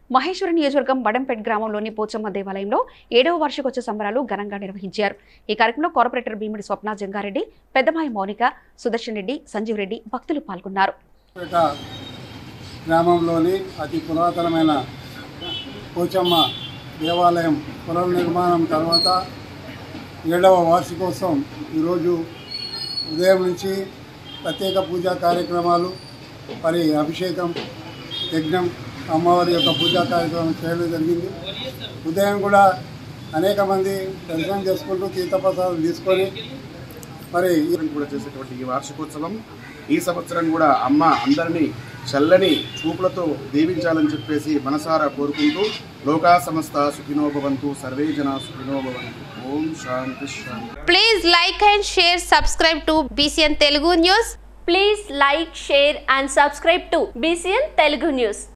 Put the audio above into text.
మహేశ్వర నియోజకవర్గం బడంపేట్ గ్రామంలోని పోచమ్మ దేవాలయంలో ఏడవ వార్షికోత్సవ సంబరాలు ఘనంగా నిర్వహించారు ఈ కార్యక్రమంలో కార్పొరేటర్ భీముడి స్వప్న జంగారెడ్డి పెద్దమాయి మౌనిక సుదర్శన్ రెడ్డి సంజీవ్ రెడ్డి భక్తులు పాల్గొన్నారు పేట గ్రామంలోని అతి పురాతనమైన పోచమ్మ దేవాలయం పునర్నిర్మాణం తర్వాత ఏడవ వార్షికోత్సవం ఈరోజు ఉదయం నుంచి ప్రత్యేక పూజా కార్యక్రమాలు మరి అభిషేకం యజ్ఞం అమ్మవారి యొక్క పూజా కార్యక్రమం చేయడం జరిగింది ఉదయం కూడా అనేక మంది దర్శనం చేసుకుంటూ తీర్థప్రసాదం తీసుకొని మరి ఈ సంవత్సరం కూడా చేసేటువంటి ఈ వార్షికోత్సవం ఈ సంవత్సరం కూడా అమ్మ అందరినీ చల్లని చూపులతో దీవించాలని చెప్పేసి మనసారా కోరుకుంటూ లోకా సమస్త సుఖినోభవంతు సర్వే జన సుఖినోభవంతు ఓం శాంతి శాంతి Please like and share, subscribe to BCN Telugu News. Please like, share and subscribe to BCN Telugu News.